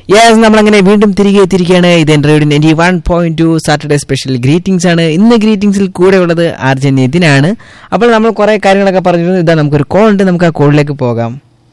Yes നമ്മളങ്ങനെ വീണ്ടും തിരികെ എത്തിയിരിക്കുകയാണ് ഇത് എൻ്റെ radio ninety one point two Saturday special greetings ആണ് ഇന്ന് ഗ്രീറ്റിംഗ്സിൽ കൂടെ ഉള്ളത് ആർ ജെ നിതിനാണ് അപ്പോൾ നമ്മൾ കുറേ കാര്യങ്ങളൊക്കെ പറഞ്ഞിരുന്നു ഇതാ നമുക്കൊരു കോൾ ഉണ്ട് നമുക്ക് ആ കോളിലേക്ക് പോകാം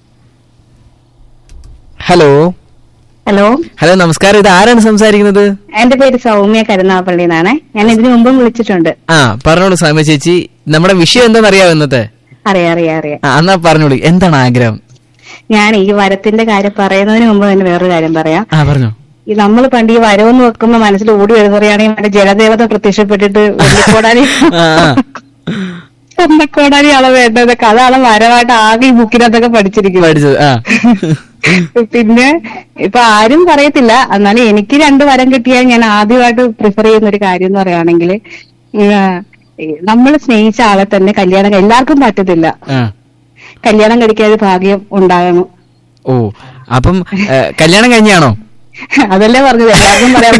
ഹലോ ഹലോ ഹലോ നമസ്കാരം ഇത് ആരാണ് സംസാരിക്കുന്നത് എന്റെ പേര് സൗമ്യ കരുനാഗപ്പള്ളി എന്നാണ് ഞാൻ ഇതിനു മുമ്പും വിളിച്ചിട്ടുണ്ട് ആ പറഞ്ഞോളൂ സൗമ്യ ചേച്ചി നമ്മുടെ വിഷയം എന്താണെന്ന് അറിയാമോ ഇന്നത്തെ അറിയാം അറിയാം അറിയാം ആ എന്നാ പറഞ്ഞോളൂ എന്താണ് ആഗ്രഹം ഞാൻ ഈ വരത്തിന്റെ കാര്യം പറയുന്നതിന് മുമ്പ് തന്നെ വേറൊരു കാര്യം പറയാം ആ പറഞ്ഞോ ഈ നമ്മൾ പണ്ട് ഈ വരവെന്ന് വെക്കുമ്പോ മനസ്സിൽ ഓടി വരുന്നറിയാണെങ്കിൽ മറ്റേ ജലദേവത പ്രത്യക്ഷപ്പെട്ടിട്ട് വെള്ളിക്കോടാലി ആ, ആ. സ്വർണ്ണക്കോടാലി ആളെ വേണ്ടതൊക്കെ അതാണ് വരവായിട്ട് ആകെ ഈ ബുക്കിനകത്തൊക്കെ പഠിച്ചിരിക്കുന്നത് പഠിച്ചത് ആ പിന്നെ ഇപ്പൊ ആരും പറയത്തില്ല എന്നാലും എനിക്ക് രണ്ട് വരം കിട്ടിയാൽ ഞാൻ ആദ്യമായിട്ട് പ്രിഫർ ചെയ്യുന്ന ഒരു കാര്യം എന്ന് പറയുകയാണെങ്കിൽ നമ്മൾ സ്നേഹിച്ച ആളെ തന്നെ കല്യാണം കഴി- എല്ലാവർക്കും പറ്റത്തില്ല ആ കല്യാണം കഴിക്കാൻ ഒരു ഭാഗ്യം ഉണ്ടാകണം ഓ അപ്പം ഏ, കല്യാണം കഴിഞ്ഞാണോ അതല്ലേ പറഞ്ഞത് എല്ലാവർക്കും പറയാൻ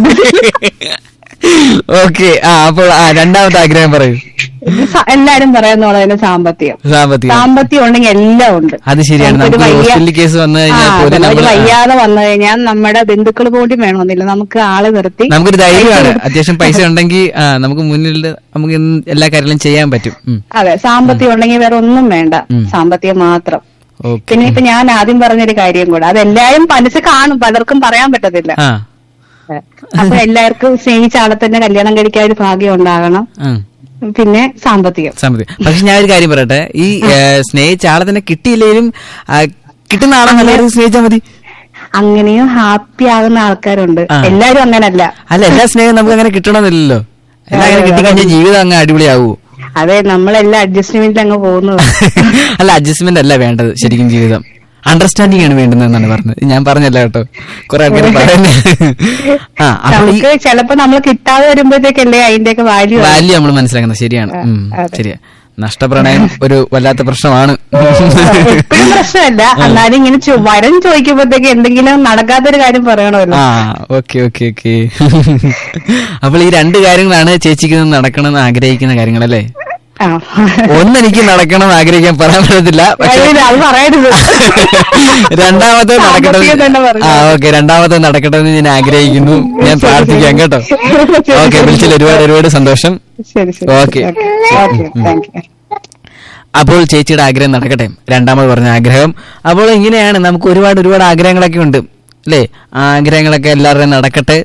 ഓക്കെ ആ അപ്പോൾ ആ രണ്ടാമത്തെ ആഗ്രഹം പറയൂ സ- എല്ലാരും പറയുന്നോളെ തന്നെ സാമ്പത്തികം സാമ്പത്തികം സാമ്പത്തികം ഉണ്ടെങ്കിൽ എല്ലാം ഉണ്ട് അത് ശരിയാണ് നമുക്കൊരു നമുക്ക് വയ്യ- ഹോസ്പിറ്റൽ കേസ് വന്നു കഴിഞ്ഞാൽ ആ, പോലും ഒരു നമ്മൾ വയ്യാതെ വന്നു കഴിഞ്ഞാൽ നമ്മുടെ ബന്ധുക്കൾ പോലും വേണമെന്നില്ല നമുക്ക് ആളെ നിർത്തി നമുക്കൊരു ധൈര്യമാണ് അത്യാവശ്യം പൈസ ഉണ്ടെങ്കിൽ ആ നമുക്ക് മുന്നിൽ നമുക്ക് എന്ത് എല്ലാ കാര്യങ്ങളും ചെയ്യാൻ പറ്റും ഉം. അതെ സാമ്പത്തികം ഉണ്ടെങ്കിൽ വേറെ ഒന്നും വേണ്ട ഉം. സാമ്പത്തികം മാത്രം ഓക്കെ പിന്നെ ഇപ്പൊ ഞാൻ ആദ്യം പറഞ്ഞൊരു കാര്യം കൂടെ അത് എല്ലാരും മനസ്സിൽ കാണും പലർക്കും പറയാൻ പറ്റത്തില്ല ആ അപ്പൊ എല്ലാവർക്കും സ്നേഹിച്ച ആളെ തന്നെ കല്യാണം കഴിക്കാൻ ഒരു ഭാഗ്യം ഉണ്ടാകണം ആ. പിന്നെ സാമ്പത്തികം സാമ്പത്തികം പക്ഷെ ഞാൻ ഒരു കാര്യം പറയട്ടെ ഈ ഏ, സ്നേഹിച്ച ആളെ തന്നെ കിട്ടിയില്ലെങ്കിലും ആ, കിട്ടുന്ന ആളെ നല്ലവരും സ്നേഹിച്ചാൽ മതി അങ്ങനെയും ഹാപ്പി ആകുന്ന ആൾക്കാരുണ്ട് ആ. എല്ലാരും അങ്ങനല്ല അല്ല എല്ലാ സ്നേഹം നമുക്ക് അങ്ങനെ കിട്ടണമെന്നില്ലല്ലോ എല്ലാം അങ്ങനെ കിട്ടിക്കഴിഞ്ഞാൽ ജീവിതം അങ്ങ് അടിപൊളിയാവൂ അതെ നമ്മളെല്ലാം അഡ്ജസ്റ്റ്മെന്റിൽ അങ്ങ് പോകുന്നത് അല്ല അഡ്ജസ്റ്റ്മെന്റ് അല്ല വേണ്ടത് ശരിക്കും ജീവിതം അണ്ടർസ്റ്റാൻഡിംഗ് ആണ് വേണ്ടുന്നതെന്നാണ് പറഞ്ഞത് ഞാൻ പറഞ്ഞല്ല കേട്ടോ കുറെ ആൾക്കാർ പറയുന്നത് ആ അപ്പോൾ ഈ നമുക്ക് ചിലപ്പോ നമ്മൾ കിട്ടാതെ വരുമ്പോഴത്തേക്കല്ലേ അതിന്റെയൊക്കെ വാല്യൂ വാല്യൂ നമ്മൾ മനസ്സിലാക്കുന്നത് ശരിയാണ് ഉം, അതെ. ശരിയാ നഷ്ടപ്രണയം ഒരു വല്ലാത്ത പ്രശ്നമാണ് എപ്പോഴും പ്രശ്നമല്ല എന്നാലും ഇങ്ങനെ ചോ- വരം ചോദിക്കുമ്പോഴത്തേക്ക് എന്തെങ്കിലും നടക്കാത്തൊരു കാര്യം പറയണമല്ലോ ആ ഓക്കെ ഓക്കെ ഓക്കെ അപ്പോൾ ഈ രണ്ട് കാര്യങ്ങളാണ് ചേച്ചിക്ക് നടക്കണമെന്ന് ആഗ്രഹിക്കുന്ന കാര്യങ്ങളല്ലേ ആ. ഒന്നെനിക്ക് നടക്കണം എന്ന് ആഗ്രഹിക്കാൻ പറയാൻ പറ്റത്തില്ല പക്ഷെ അയ്യോ, അത് പറയരുത് രണ്ടാമത്തെ നടക്കട്ടെ സാമ്പത്തികം തന്നെ പറഞ്ഞു. ആ ഓക്കെ രണ്ടാമത്തെ നടക്കട്ടെ എന്ന് ഞാൻ ആഗ്രഹിക്കുന്നു ഞാൻ പ്രാർത്ഥിക്കാം കേട്ടോ ഓക്കെ വിളിച്ചതിൽ ഒരുപാട് ഒരുപാട് സന്തോഷം ശരി ശരി ഓക്കെ. ഓക്കെ താങ്ക് യു അപ്പോൾ ചേച്ചിയുടെ ആഗ്രഹം നടക്കട്ടെ രണ്ടാമത് പറഞ്ഞ ആഗ്രഹം അപ്പോൾ ഇങ്ങനെയാണ് നമുക്ക് ഒരുപാട് ഒരുപാട് ആഗ്രഹങ്ങളൊക്കെ ഉണ്ട് അല്ലേ ആ ആഗ്രഹങ്ങളൊക്കെ എല്ലാവരുടെയും നടക്കട്ടെ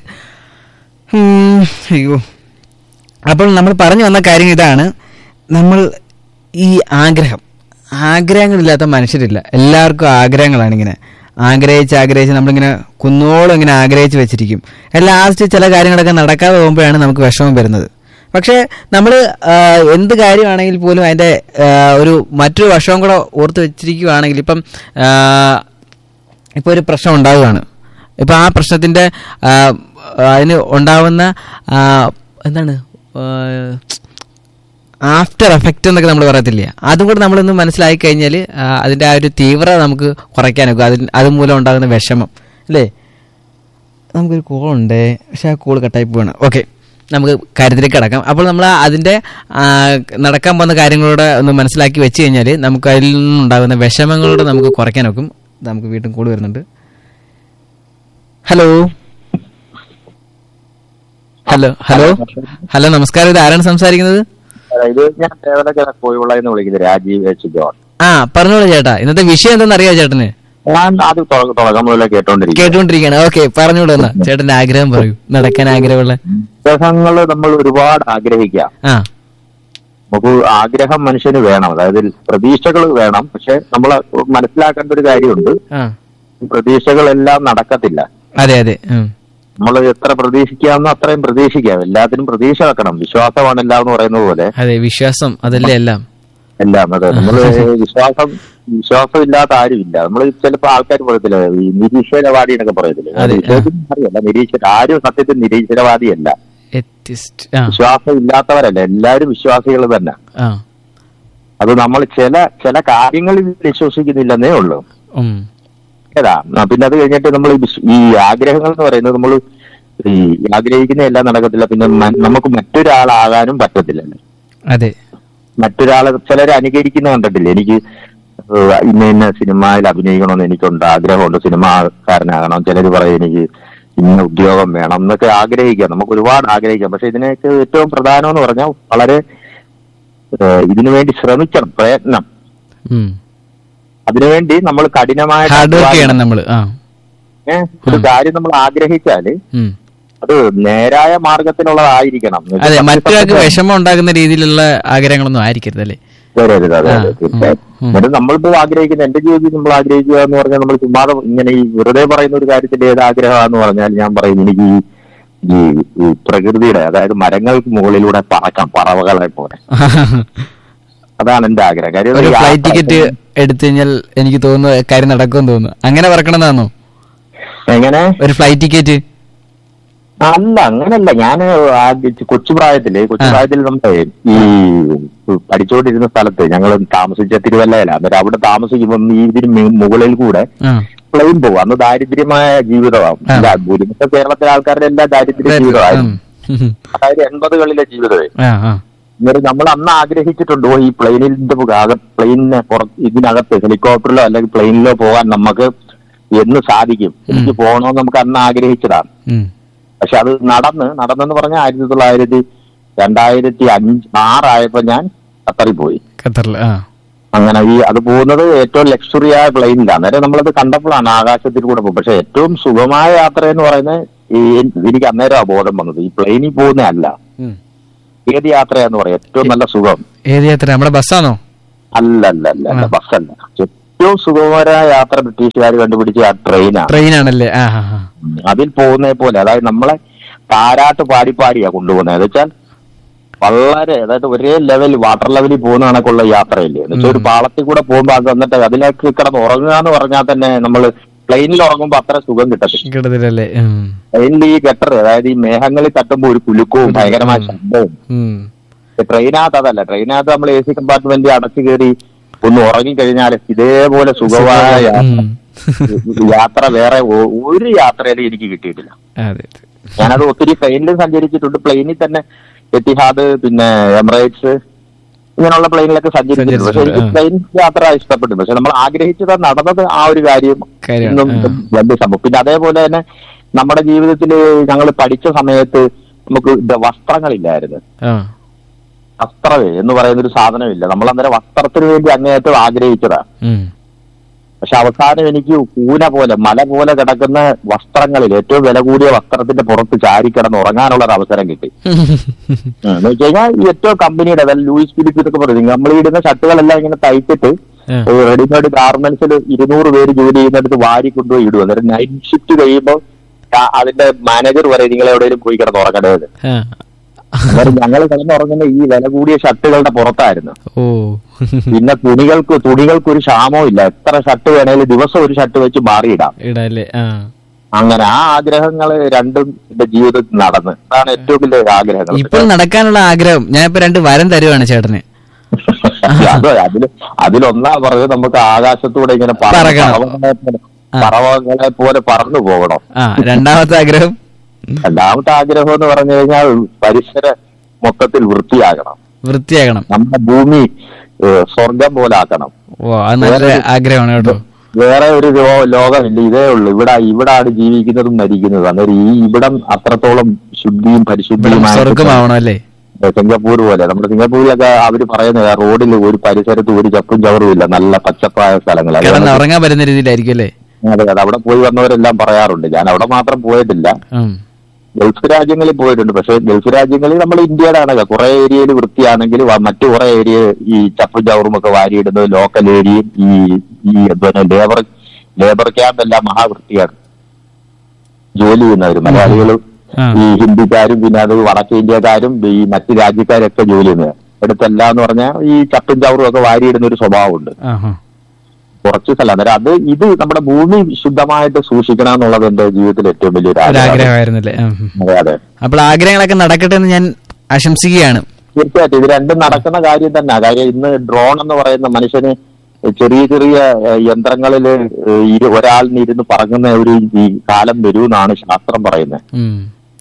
ഉം, അയ്യോ അപ്പോൾ നമ്മൾ പറഞ്ഞു വന്ന കാര്യം ഇതാണ് നമ്മൾ ഈ ആഗ്രഹം ആഗ്രഹങ്ങളില്ലാത്ത മനുഷ്യരില്ല എല്ലാവർക്കും ആഗ്രഹങ്ങളാണ് ഇങ്ങനെ ആഗ്രഹിച്ച് ആഗ്രഹിച്ച് നമ്മളിങ്ങനെ കുന്നോളം ഇങ്ങനെ ആഗ്രഹിച്ച് വെച്ചിരിക്കും ലാസ്റ്റ് ചില കാര്യങ്ങളൊക്കെ നടക്കാതെ പോകുമ്പോഴാണ് നമുക്ക് വിഷമം വരുന്നത് പക്ഷേ നമ്മൾ എന്ത് കാര്യമാണെങ്കിൽ പോലും അതിൻ്റെ ഒരു മറ്റൊരു വശവും കൂടെ ഓർത്ത് വെച്ചിരിക്കുകയാണെങ്കിൽ ഇപ്പം ആ, ഇപ്പോൾ ഒരു പ്രശ്നം ഉണ്ടാവുകയാണ് ഇപ്പം ആ പ്രശ്നത്തിൻ്റെ ആ, അതിന് ഉണ്ടാവുന്ന ആ, എന്താണ് ആഫ്റ്റർ എഫക്റ്റ് എന്നൊക്കെ നമ്മൾ പറയത്തില്ലേ അതും കൂടെ നമ്മളൊന്ന് മനസ്സിലാക്കി കഴിഞ്ഞാൽ അതിൻ്റെ ആ ഒരു തീവ്രത നമുക്ക് കുറയ്ക്കാനൊക്കെ അതിന് അതുമൂലം ഉണ്ടാകുന്ന വിഷമം അല്ലേ നമുക്കൊരു കോൾ ഉണ്ട് പക്ഷെ ആ കോൾ കട്ടായി പോവാണ് ഓക്കെ നമുക്ക് കാര്യത്തിലേക്ക് കിടക്കാം അപ്പോൾ നമ്മൾ അതിൻ്റെ ആ, നടക്കാൻ പോകുന്ന കാര്യങ്ങളോട് ഒന്ന് മനസ്സിലാക്കി വെച്ച് കഴിഞ്ഞാൽ നമുക്ക് അതിൽ നിന്നുണ്ടാകുന്ന വിഷമങ്ങളോട് നമുക്ക് കുറയ്ക്കാൻ നോക്കും നമുക്ക് വീണ്ടും കോൾ വരുന്നുണ്ട് ഹലോ ഹലോ ഹലോ ഹലോ നമസ്കാരം ഇത് ആരാണ് സംസാരിക്കുന്നത് ഇത് ഞാൻ തേവലക്കര കോഴിവിളയെന്ന് വിളിക്കുന്നത് രാജീവ് എച്ച് ജോൺ ആ പറഞ്ഞോളൂ ചേട്ടാ ഇന്നത്തെ വിഷയം എന്താണെന്ന് അറിയാം ചേട്ടന് ഞാൻ അത് തുട- തുടക്കം മുതലേ കേട്ടോണ്ടിരിക്കും കേട്ടുകൊണ്ടിരിക്കുകയാണ് ഓക്കെ പറഞ്ഞോളൂ എന്നാ ചേട്ടന്റെ ആഗ്രഹം പറയൂ നടക്കാൻ ആഗ്രഹമുള്ള ആഗ്രഹങ്ങൾ നമ്മൾ ഒരുപാട് ആഗ്രഹിക്കാം ആ നമുക്ക് ആഗ്രഹം മനുഷ്യന് വേണം അതായത് പ്രതീക്ഷകൾ വേണം പക്ഷെ നമ്മൾ മനസ്സിലാക്കേണ്ട ഒരു കാര്യമുണ്ട് ആ പ്രതീക്ഷകളെല്ലാം നടക്കത്തില്ല അതെ അതെ ഉം. നമ്മൾ എത്ര പ്രതീക്ഷിക്കാമെന്നോ അത്രയും പ്രതീക്ഷിക്കാം എല്ലാത്തിനും പ്രതീക്ഷ വെക്കണം വിശ്വാസമാണ് എല്ലാം എന്ന് പറയുന്നത് പോലെ അതെ വിശ്വാസം അതല്ലേ എല്ലാം എല്ലാം അതെ നമ്മൾ വിശ്വാസം വിശ്വാസം ഇല്ലാത്ത ആരുമില്ല നമ്മൾ ചിലപ്പോൾ ആൾക്കാർ പറയത്തില്ല ഈ നിരീശ്വരവാദി എന്നൊക്കെ പറയത്തില്ലേ അതെ, ആ. അറിയല്ല നിരീശ്വര ആരും സത്യത്തിൽ നിരീശ്വരവാദിയല്ല എത്തിസ്റ്റ് ആ വിശ്വാസം ഇല്ലാത്തവരല്ല എല്ലാവരും വിശ്വാസികൾ തന്നെ ആ അത് നമ്മൾ ചില ചില കാര്യങ്ങളിൽ വിശ്വസിക്കുന്നില്ലെന്നേ ഉള്ളൂ ഉം ഏതാ ആ, പിന്നെ അത് കഴിഞ്ഞിട്ട് നമ്മൾ ഈ ആഗ്രഹങ്ങൾ എന്ന് പറയുന്നത് നമ്മൾ ഈ ആഗ്രഹിക്കുന്ന എല്ലാം നടക്കത്തില്ല പിന്നെ മ- നമുക്ക് മറ്റൊരാളാകാനും പറ്റത്തില്ല അതെ മറ്റൊരാളെ ചിലരെ അനുകരിക്കുന്ന കണ്ടിട്ടില്ല എനിക്ക് ഏഹ്, ഇന്ന ഇന്ന സിനിമയിൽ അഭിനയിക്കണമെന്ന് എനിക്കുണ്ട് ആഗ്രഹമുണ്ട് സിനിമാക്കാരനാകണം ചിലർ പറയും എനിക്ക് ഇന്ന ഉദ്യോഗം വേണം എന്നൊക്കെ ആഗ്രഹിക്കാം നമുക്ക് ഒരുപാട് ആഗ്രഹിക്കാം പക്ഷെ ഇതിനൊക്കെ ഏറ്റവും പ്രധാനം എന്ന് പറഞ്ഞാൽ വളരെ ഏഹ്, ഇതിനു വേണ്ടി ശ്രമിക്കണം പ്രയത്നം ഉം. അതിനുവേണ്ടി നമ്മൾ കഠിനമായ ഹാർഡ് വർക്ക് ചെയ്യണം നമ്മള് ആ ഏഹ്, ഒരു കാര്യം നമ്മൾ ആഗ്രഹിച്ചാല് ഉം. അത് നേരായ മാർഗത്തിലുള്ളതായിരിക്കണം എന്ന് അതെ വെച്ചാൽ മറ്റൊരാൾക്ക് വിഷമം ഉണ്ടാക്കുന്ന രീതിയിലുള്ള ആഗ്രഹങ്ങളൊന്നും ആയിരിക്കരുത് അല്ലേ വരരുത് അതെ ആ, അതെ തീർച്ചയായും ഉം, ഉം. എന്നിട്ട് നമ്മളിപ്പോ ആഗ്രഹിക്കുന്ന എന്റെ ജീവിതത്തിൽ നമ്മൾ ആഗ്രഹിക്കുക എന്ന് പറഞ്ഞാൽ നമ്മൾ ചുമ്മാതെ ഇങ്ങനെ ഈ വെറുതെ പറയുന്ന ഒരു കാര്യത്തിന്റെ ഏത് ആഗ്രഹമാന്ന് പറഞ്ഞാൽ ഞാൻ പറയും എനിക്ക് ഈ ഈ ഈ പ്രകൃതിയുടെ അതായത് മരങ്ങൾക്ക് മുകളിലൂടെ പറക്കാം പറവകളെ പോലെ അതാണ് എന്റെ ആഗ്രഹം കാര്യം ഒരു ഈ ഫ്ലൈറ്റ് യാത്ര- ടിക്കറ്റ് എടുത്തു കഴിഞ്ഞാൽ എനിക്ക് തോന്നുന്നു കാര്യം നടക്കുമെന്ന് തോന്നുന്നു അങ്ങനെ പറക്കണമെന്നാണോ എങ്ങനെ ഒരു ഫ്ലൈറ്റ് ടിക്കറ്റ് അല്ല അങ്ങനല്ല ഞാൻ കൊച്ചു പ്രായത്തില് കൊച്ചു ആ. പ്രായത്തിൽ നമ്മുടെ ഈ പഠിച്ചുകൊണ്ടിരുന്ന സ്ഥലത്ത് ഞങ്ങൾ താമസിച്ച തിരുവല്ലയില അന്നേരം അവിടെ താമസിക്കുമ്പോൾ ഈ ഇതിന് മി- മുകളിൽ കൂടെ ആ പ്ലെയിൻ പോകും അന്ന് ദാരിദ്ര്യമായ ജീവിതമാണ് ആ. ഇല്ല, ഭൂരിപക്ഷ കേരളത്തിലെ ആൾക്കാരുടെ എല്ലാം ദാരിദ്ര്യ ജീവിതമായിരുന്നു ഉം. അതായത് എൺപതുകളിലെ ജീവിതമേ ആ ആ എന്നിട്ട് നമ്മൾ അന്ന് ആഗ്രഹിച്ചിട്ടുണ്ട് ഓ ഈ പ്ലെയിനിന്റെ അകത്ത് പ്ലെയിനിന് പുറത്ത് ഇതിനകത്ത് ഹെലികോപ്റ്ററിലോ അല്ലെങ്കിൽ പ്ലെയിനിലോ പോകാൻ നമുക്ക് എന്ന് സാധിക്കും എനിക്ക് പോകണമെന്ന് നമുക്ക് അന്ന് ആഗ്രഹിച്ചതാണ് ഉം. പക്ഷെ അത് നടന്ന് നടന്നെന്ന് പറഞ്ഞാൽ ആയിരത്തി തൊള്ളായിരത്തി രണ്ടായിരത്തി അഞ്ച് ആറായപ്പോ ഞാൻ ഖത്തറിൽ പോയി ഖത്തറിൽ ആ അങ്ങനെ ഈ അത് പോകുന്നത് ഏറ്റവും ലക്ഷറി ആയ പ്ലെയിനിലാണ് അന്നേരം നമ്മളത് കണ്ടപ്പോഴാണ് ആകാശത്തിൽ കൂടെ പോകും പക്ഷെ ഏറ്റവും സുഖമായ യാത്ര എന്ന് പറയുന്നത് ഈ എനിക്ക് അന്നേരം ആ ബോധം വന്നത് ഈ പ്ലെയിനിൽ പോകുന്ന അല്ല ഉം. ഏത് യാത്രയാന്ന് പറയാം ഏറ്റവും നല്ല സുഖം ഏത് യാത്ര നമ്മുടെ ബസ്സാണോ അല്ല അല്ല അല്ല അല്ല ആ. ബസ്സല്ല ഏറ്റവും സുഖകരമായ യാത്ര ബ്രിട്ടീഷുകാർ കണ്ടുപിടിച്ച ആ ട്രെയിനാണ് ട്രെയിനാണല്ലേ ആ ആ ആ. അതിൽ പോകുന്ന പോലെ അതായത് നമ്മളെ താരാട്ട് പാടി പാടിയാ കൊണ്ടുപോകുന്നത് എന്ന് വെച്ചാൽ വളരെ അതായത് ഒരേ ലെവൽ വാട്ടർ ലെവലിൽ പോകുന്ന കണക്കുള്ള യാത്രയില്ലേ എന്ന് വെച്ചാൽ ഒരു പാളത്തിൽ കൂടെ പോകുമ്പോൾ അത് എന്നിട്ട് അതിലേക്ക് കിടന്ന് ഉറങ്ങുക എന്ന് പറഞ്ഞാൽ തന്നെ നമ്മൾ പ്ലെയിനിൽ ഉറങ്ങുമ്പോൾ അത്ര സുഖം കിട്ടത്തില്ല കിട്ടത്തില്ലല്ലേ ഉം. ട്രെയിനിൽ ഈ ഗട്ടർ അതായത് ഈ മേഘങ്ങളിൽ തട്ടുമ്പോൾ ഒരു കുലുക്കവും ഭയങ്കരമായ ശബ്ദവും ഉം. ട്രെയിനകത്ത് അതല്ല ട്രെയിനകത്ത് നമ്മൾ എ സി കമ്പാർട്ട്മെന്റ് അടച്ചു കയറി ഒന്ന് ഉറങ്ങിക്കഴിഞ്ഞാൽ ഇതേപോലെ സുഖമായ യാത്ര ഉം. യാത്ര വേറെ ഒ- ഒരു യാത്രയിലും എനിക്ക് കിട്ടിയിട്ടില്ല അതെ അതെ. ഞാനത് ഒത്തിരി ട്രെയിനിലും സഞ്ചരിച്ചിട്ടുണ്ട് പ്ലെയിനിൽ തന്നെ എത്തിഹാദ് പിന്നെ എമിറേറ്റ്സ് ഇങ്ങനെയുള്ള പ്ലെയിനിലൊക്കെ സഞ്ചരിച്ചിട്ടുണ്ട് പക്ഷെ എനിക്ക് സഞ്ചരിച്ചിട്ടുണ്ട്, പ്ലെയിൻ യാത്ര ഇഷ്ടപ്പെട്ടു പക്ഷെ നമ്മൾ ആഗ്രഹിച്ചത് നടന്നത് ആ ഒരു കാര്യം കാര്യം, ഇന്നും ആ. വലിയ സംഭവം പിന്നെ അതേപോലെ തന്നെ നമ്മുടെ ജീവിതത്തിൽ ഞങ്ങൾ പഠിച്ച സമയത്ത് നമുക്ക് ഇത് വസ്ത്രങ്ങളില്ലായിരുന്നു ആ വസ്ത്രമേ എന്ന് പറയുന്ന ഒരു സാധനമില്ല നമ്മൾ അന്നേരം വസ്ത്രത്തിന് വേണ്ടി അങ്ങേയറ്റം ആഗ്രഹിച്ചതാ ഉം. പക്ഷെ അവസാനം എനിക്ക് കൂന പോലെ മല പോലെ കിടക്കുന്ന വസ്ത്രങ്ങളിൽ ഏറ്റവും വില കൂടിയ വസ്ത്രത്തിന്റെ പുറത്ത് ചാരിക്കിടന്ന് ഉറങ്ങാനുള്ള ഒരു അവസരം കിട്ടി ഉം, എന്ന് വെച്ച് കഴിഞ്ഞാൽ ഈ ഏറ്റവും കമ്പനിയുടെ അതായത് ലൂയിസ് ഫിലിപ്പ് ഇതൊക്കെ പറയും നമ്മൾ ഇടുന്ന ഷർട്ടുകളെല്ലാം ഇങ്ങനെ തയ്ച്ചിട്ട് ആ. റെഡിമെയ്ഡ് ഗാർമെന്റ്സിൽ ഇരുന്നൂറ് പേര് ജോലി ചെയ്യുന്നിടത്ത് വാരി കൊണ്ടുപോയി ഇടും അന്നേരം നൈറ്റ് ഷിഫ്റ്റ് കഴിയുമ്പോൾ ആ- അതിന്റെ മാനേജർ പറയും നിങ്ങൾ എവിടെയെങ്കിലും പോയി കിടന്ന് ഉറങ്ങേണ്ടത് ആ. അന്നേരം ഞങ്ങൾ കിടന്നുറങ്ങുന്ന ഈ വില കൂടിയ ഷർട്ടുകളുടെ പുറത്തായിരുന്നു ഓ പിന്നെ തുണികൾക്ക് തുണികൾക്ക് ഒരു ക്ഷാമവും ഇല്ല എത്ര ഷർട്ട് വേണേലും ദിവസം ഒരു ഷർട്ട് വെച്ച് മാറിയിടാം ഇടല്ലേ ആ അങ്ങനെ ആ ആഗ്രഹങ്ങൾ രണ്ടും എന്റെ ജീവിതത്തിൽ നടന്ന് അതാണ് ഏറ്റവും വലിയ ആഗ്രഹങ്ങൾ ഇപ്പോൾ നടക്കാനുള്ള ആഗ്രഹം ഞാൻ ഇപ്പൊ രണ്ട് വരം തരുവാണ് ചേട്ടന് അത് അതില് അതിലൊന്നാ പറഞ്ഞത് നമുക്ക് ആകാശത്തൂടെ ഇങ്ങനെ പറന്ന് പറക്കണം. പറവകളെ പോലെ- ആ. പറവകളെ പോലെ പറന്നു പോകണം ആ രണ്ടാമത്തെ ആഗ്രഹം രണ്ടാമത്തെ ആഗ്രഹം എന്ന് പറഞ്ഞു കഴിഞ്ഞാൽ പരിസര മൊത്തത്തിൽ വൃത്തിയാകണം വൃത്തിയാകണം നമ്മുടെ ഭൂമി ഏഹ്, സ്വർഗം പോലെ ആക്കണം ഓ അത് നല്ല ആഗ്രഹമാണ് കേട്ടോ വേറെ ഒരു ലോ- ലോകമില്ല ഇതേ ഉള്ളൂ ഇവിടെ ഇവിടാണ് ജീവിക്കുന്നതും മരിക്കുന്നതും അന്നേരം ഈ ഇവിടം അത്രത്തോളം ശുദ്ധിയും ഇവിടെ പരിശുദ്ധിയുമായ സ്വർഗമാവണം അല്ലേ സിംഗപ്പൂർ പോലെ നമ്മുടെ സിംഗപ്പൂരിലൊക്കെ അവര് പറയുന്നത് റോഡിൽ ഒരു പരിസരത്ത് ഒരു ചപ്പും ചവറും ഇല്ല നല്ല പച്ചപ്പായ സ്ഥലങ്ങൾ കിടന്ന് ഉറങ്ങാൻ പറ്റുന്ന രീതിയിലായിരിക്കും അല്ലേ അതെ അതെ അവിടെ പോയി വന്നവരെല്ലാം പറയാറുണ്ട് ഞാൻ അവിടെ മാത്രം പോയിട്ടില്ല ഉം. ഗൾഫ് രാജ്യങ്ങളിൽ പോയിട്ടുണ്ട് പക്ഷെ ഗൾഫ് രാജ്യങ്ങളിൽ നമ്മൾ ഇന്ത്യയുടെ ആണ് കുറെ ഏരിയയിൽ വൃത്തിയാണെങ്കിൽ വ- മറ്റു കുറെ ഏരിയ ഈ ചപ്പും ചവറും ഒക്കെ വാരിയിടുന്നത് ലോക്കൽ ഏരിയയും ഈ ഈ പിന്നെ ലേബർ ലേബർ ക്യാമ്പ് എല്ലാം മഹാവൃത്തിയാണ് ജോലി ചെയ്യുന്നവർ മലയാളികളും ആ. ഈ ഹിന്ദിക്കാരും പിന്നെ അത് വടക്കേ ഇന്ത്യക്കാരും ഈ മറ്റു രാജ്യക്കാരൊക്കെ ജോലി ചെയ്യുന്നത് എടുത്തെല്ലാം എന്ന് പറഞ്ഞാൽ ഈ ചപ്പും ചവറും ഒക്കെ വാരിയിടുന്ന ഒരു സ്വഭാവമുണ്ട് ആഹാ. കുറച്ച് സ്ഥലം അന്നേരം അത് ഇത് നമ്മുടെ ഭൂമി ശുദ്ധമായിട്ട് സൂക്ഷിക്കണം എന്നുള്ളത് എന്റെ ജീവിതത്തിൽ ഏറ്റവും വലിയൊരു ഒരു ആഗ്രഹമാണ് ആഗ്രഹമായിരുന്നല്ലേ ഉം, ഉം. അതെ അതെ അപ്പോൾ ആഗ്രഹങ്ങളൊക്കെ നടക്കട്ടെ എന്ന് ഞാൻ ആശംസിക്കുകയാണ് തീർച്ചയായിട്ടും ഇത് രണ്ടും നടക്കുന്ന കാര്യം തന്നെ കാര്യം ഇന്ന് ഡ്രോൺ എന്ന് പറയുന്ന മനുഷ്യന് ചെറിയ ചെറിയ യന്ത്രങ്ങളിൽ ഒരാളിന് ഇരുന്ന് പറങ്ങുന്ന ഒരു ഈ കാലം വരുമെന്നാണ് ശാസ്ത്രം പറയുന്നത് ഉം.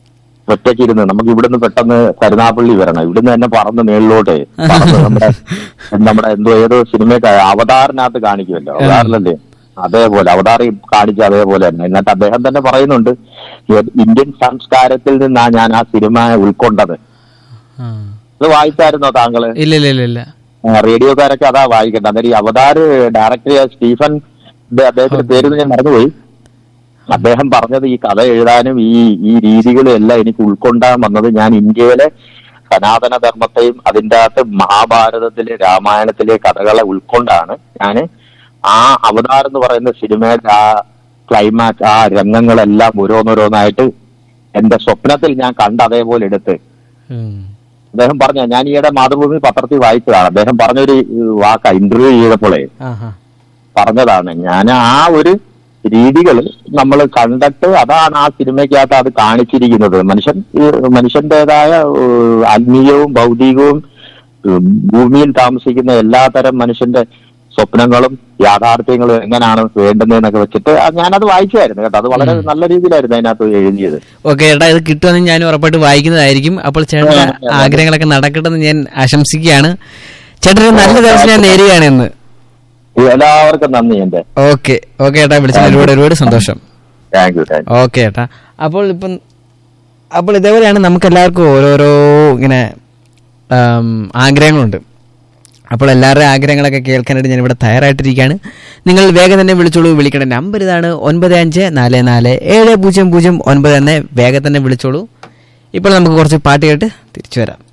ഒറ്റയ്ക്ക് ഇരുന്ന് നമുക്ക് ഇവിടുന്ന് പെട്ടെന്ന് കരുനാപ്പള്ളി വരണം ഇവിടുന്ന് തന്നെ പറന്ന് മേളിലോട്ട് പറന്ന് നമ്മുടെ നമ്മുടെ എന്തോ ഏതോ സിനിമയൊക്കെ അവതാറിനകത്ത് കാണിക്കുമല്ലോ അവതാറിലല്ലേ അതേപോലെ അവതാറി കാണിച്ച അതേപോലെ തന്നെ എന്നിട്ട് അദ്ദേഹം തന്നെ പറയുന്നുണ്ട് "ഈ ഇന്ത്യൻ സംസ്കാരത്തിൽ നിന്നാണ് ഞാൻ ആ സിനിമ ഉൾക്കൊണ്ടത് ആ. അത് വായിച്ചായിരുന്നോ താങ്കള് ഇല്ല ഇല്ല ഇല്ല ഇല്ല ആ, റേഡിയോക്കാരൊക്കെ അതാ വായിക്കട്ടെ അന്നേരം ഈ അവതാർ ഡയറക്ടർ സ്റ്റീഫൻ ഇത് അദ്ദേഹത്തിന്റെ പേര് ഞാൻ മറന്നുപോയി അദ്ദേഹം പറഞ്ഞത് ഈ കഥ എഴുതാനും ഈ ഈ രീതികളും എല്ലാം എനിക്ക് ഉൾക്കൊണ്ടാൻ വന്നത് ഞാൻ ഇന്ത്യയിലെ സനാതന ധർമ്മത്തെയും അതിൻ്റെ അകത്ത് മഹാഭാരതത്തിലെ രാമായണത്തിലെ കഥകളെ ഉൾക്കൊണ്ടാണ് ഞാൻ ആ അവതാർ എന്ന് പറയുന്ന സിനിമയുടെ ആ ക്ലൈമാക്സ് ആ രംഗങ്ങളെല്ലാം ഓരോന്നോരോന്നായിട്ട് എന്റെ സ്വപ്നത്തിൽ ഞാൻ കണ്ട അതേപോലെ എടുത്ത് ഉം. അദ്ദേഹം പറഞ്ഞ ഞാൻ ഈയിടെ മാതൃഭൂമി പത്രത്തിൽ വായിച്ചതാണ് അദ്ദേഹം പറഞ്ഞൊരു വാക്ക ഇന്റർവ്യൂ ചെയ്തപ്പോഴേ ആഹാ. പറഞ്ഞതാണ് ഞാൻ ആ ഒരു രീതികൾ നമ്മൾ കണ്ടിട്ട് അതാണ് ആ സിനിമയ്ക്കകത്ത് അത് കാണിച്ചിരിക്കുന്നത് മനുഷ്യൻ ഈ മനുഷ്യന്റേതായ ഏഹ്, ആത്മീയവും ഭൗതികവും ഏഹ്, ഭൂമിയിൽ താമസിക്കുന്ന എല്ലാതരം മനുഷ്യന്റെ സ്വപ്നങ്ങളും യാഥാർത്ഥ്യങ്ങളും എങ്ങനെയാണ് വേണ്ടുന്നതെന്നൊക്കെ വെച്ചിട്ട് ആ ഞാനത് വായിച്ചായിരുന്നു കേട്ടോ അത് വളരെ നല്ല രീതിയിലായിരുന്നു അതിനകത്ത് എഴുതിയത് ഓക്കെ ചേട്ടാ ഇത് കിട്ടുമെന്ന് ഞാൻ ഉറപ്പായിട്ട് വായിക്കുന്നതായിരിക്കും അപ്പോൾ ചേട്ടന്റെ ആഗ്രഹങ്ങളൊക്കെ നടക്കട്ടെ എന്ന് ഞാൻ ആശംസിക്കുകയാണ് ചേട്ടൻ ഒരു നല്ല ദിവസം ഞാൻ നേരുകയാണ് ഇന്ന് എല്ലാവർക്കും നന്ദി എന്റെ ഓക്കെ ഓക്കെ ചേട്ടാ വിളിച്ചതിന് ഒരുപാട് ഒരുപാട് സന്തോഷം thank you thank you okay ചേട്ടാ അപ്പോൾ ഇപ്പം അപ്പോൾ ഇതേപോലെയാണ് നമുക്ക് എല്ലാവർക്കും ഓരോരോ ഇങ്ങനെ ആം, ആഗ്രഹങ്ങളുണ്ട് അപ്പോൾ എല്ലാവരുടെയും ആഗ്രഹങ്ങളൊക്കെ കേൾക്കാനായിട്ട് ഞാനിവിടെ തയ്യാറായിട്ടിരിക്കുകയാണ് നിങ്ങൾ വേഗം തന്നെ വിളിച്ചോളൂ വിളിക്കേണ്ട നമ്പർ ഇതാണ് ഒൻപത് അഞ്ച് നാല് നാല് ഏഴ് പൂജ്യം പൂജ്യം ഒൻപത് തന്നെ വേഗം തന്നെ വിളിച്ചോളൂ ഇപ്പോൾ നമുക്ക് കുറച്ച് പാട്ട് കേട്ട് തിരിച്ചു വരാം